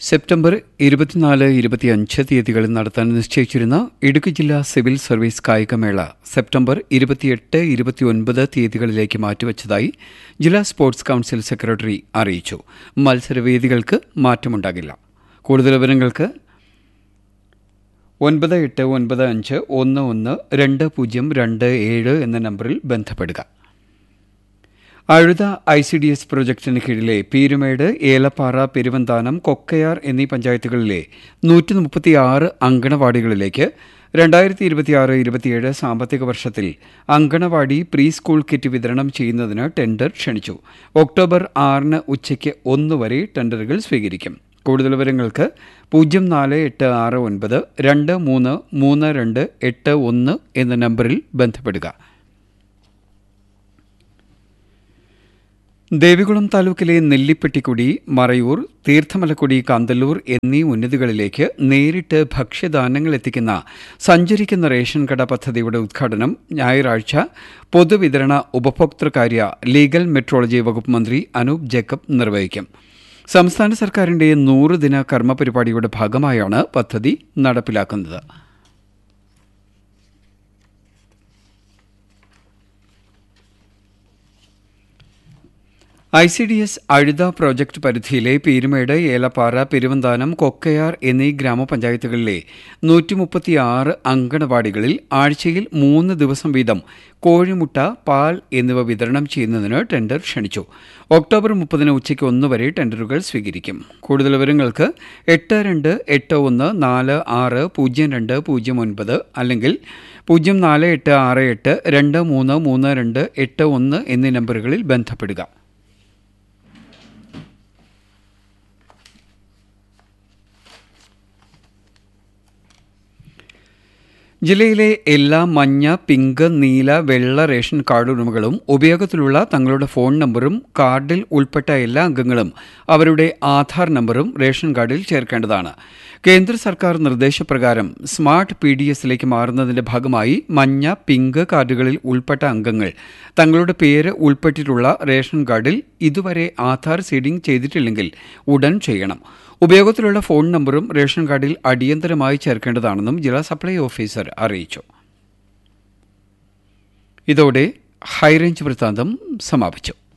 September ഇരുപത്തിനാല് ഇരുപത്തിയഞ്ച് തീയതികളിൽ നടത്താൻ നിശ്ചയിച്ചിരുന്ന ഇടുക്കി ജില്ലാ സിവിൽ സർവീസ് കായികമേള സെപ്റ്റംബർ ഇരുപത്തിയെട്ട് ഇരുപത്തിയൊൻപത് തീയതികളിലേക്ക് മാറ്റിവച്ചതായി ജില്ലാ സ്പോർട്സ് കൌൺസിൽ സെക്രട്ടറി അറിയിച്ചു മത്സരവേദികൾക്ക് മാറ്റമുണ്ടാകില്ല കൂടുതൽ വിവരങ്ങൾക്ക് ഒൻപത് എട്ട് ഒൻപത് അഞ്ച് ഒന്ന് ഒന്ന് രണ്ട് പൂജ്യം രണ്ട് ഏഴ് എന്ന നമ്പറിൽ ബന്ധപ്പെടുക Azhutha I C D S പ്രൊജക്ടിന് കീഴിലെ പീരുമേട് ഏലപ്പാറ പെരുവന്താനം കൊക്കയാർ എന്നീ പഞ്ചായത്തുകളിലെ നൂറ്റി മുപ്പത്തിയാറ് അങ്കണവാടികളിലേക്ക് രണ്ടായിരത്തി ഇരുപത്തിയാറ് ഇരുപത്തിയേഴ് സാമ്പത്തിക വർഷത്തിൽ അങ്കണവാടി പ്രീ സ്കൂൾ കിറ്റ് വിതരണം ചെയ്യുന്നതിന് ടെൻഡർ ക്ഷണിച്ചു ഒക്ടോബർ ആറിന് ഉച്ചയ്ക്ക് ഒന്ന് വരെ ടെൻഡറുകൾ സ്വീകരിക്കും കൂടുതൽ വിവരങ്ങൾക്ക് പൂജ്യം നാല് എട്ട് ആറ് ഒൻപത് രണ്ട് മൂന്ന് മൂന്ന് രണ്ട് എട്ട് ഒന്ന് എന്ന നമ്പറിൽ ബന്ധപ്പെടുക ദേവികുളം താലൂക്കിലെ നെല്ലിപ്പെട്ടിക്കുടി മറയൂർ തീർത്ഥമലക്കുടി കാന്തല്ലൂർ എന്നീ ഉന്നതികളിലേക്ക് നേരിട്ട് ഭക്ഷ്യധാന്യങ്ങൾ എത്തിക്കുന്ന സഞ്ചരിക്കുന്ന റേഷൻ കട പദ്ധതിയുടെ ഉദ്ഘാടനം ഞായറാഴ്ച പൊതുവിതരണ ഉപഭോക്തൃകാര്യ ലീഗൽ മെട്രോളജി വകുപ്പ് മന്ത്രി അനൂപ് ജേക്കബ് നിർവഹിക്കും സംസ്ഥാന സർക്കാരിന്റെ നൂറ് ദിന കർമ്മ പരിപാടിയുടെ ഭാഗമായാണ് പദ്ധതി നടപ്പിലാക്കുന്നത് I C D S Azhutha project പരിധിയിലെ പീരുമേട് ഏലപ്പാറ പെരുവന്താനം കൊക്കയാർ എന്നീ ഗ്രാമപഞ്ചായത്തുകളിലെ നൂറ്റി മുപ്പത്തിയാറ് അങ്കണവാടികളിൽ ആഴ്ചയിൽ മൂന്ന് ദിവസം വീതം കോഴിമുട്ട പാൽ എന്നിവ വിതരണം ചെയ്യുന്നതിന് ടെൻഡർ ക്ഷണിച്ചു ഒക്ടോബർ മുപ്പതിന് ഉച്ചയ്ക്ക് ഒന്ന് വരെ ടെൻഡറുകൾ സ്വീകരിക്കും കൂടുതൽ വിവരങ്ങൾക്ക് എട്ട് രണ്ട് എട്ട് ഒന്ന് നാല് ആറ് പൂജ്യം രണ്ട് പൂജ്യം ഒൻപത് അല്ലെങ്കിൽ പൂജ്യം നാല് എട്ട് ആറ് എട്ട് രണ്ട് മൂന്ന് മൂന്ന് രണ്ട് എട്ട് ഒന്ന് എന്നീ നമ്പറുകളിൽ ബന്ധപ്പെടുക ജില്ലയിലെ എല്ലാ മഞ്ഞ പിങ്ക് നീല വെള്ള റേഷൻ കാർഡ് ഉടമകളും ഉപയോഗത്തിലുള്ള തങ്ങളുടെ ഫോൺ നമ്പറും കാർഡിൽ ഉൾപ്പെട്ട എല്ലാ അംഗങ്ങളും അവരുടെ ആധാർ നമ്പറും റേഷൻ കാർഡിൽ ചേർക്കേണ്ടതാണ് കേന്ദ്ര സർക്കാർ നിർദ്ദേശപ്രകാരം സ്മാർട്ട് പി ഡി എസിലേക്ക് മാറുന്നതിന്റെ ഭാഗമായി മഞ്ഞ പിങ്ക് കാർഡുകളിൽ ഉൾപ്പെട്ട അംഗങ്ങൾ തങ്ങളുടെ പേര് ഉൾപ്പെട്ടിട്ടുള്ള റേഷൻ കാർഡിൽ ഇതുവരെ ആധാർ സീഡിംഗ് ചെയ്തിട്ടില്ലെങ്കിൽ ഉടൻ ചെയ്യണം ഉപയോഗത്തിലുള്ള ഫോൺ നമ്പറും റേഷൻ കാർഡിൽ അടിയന്തരമായി ചേർക്കേണ്ടതാണെന്നും ജില്ലാ സപ്ലൈ ഓഫീസർ അറിയിച്ചു ഇതോടെ ഹൈറേഞ്ച് വൃത്താന്തം സമാപിച്ചു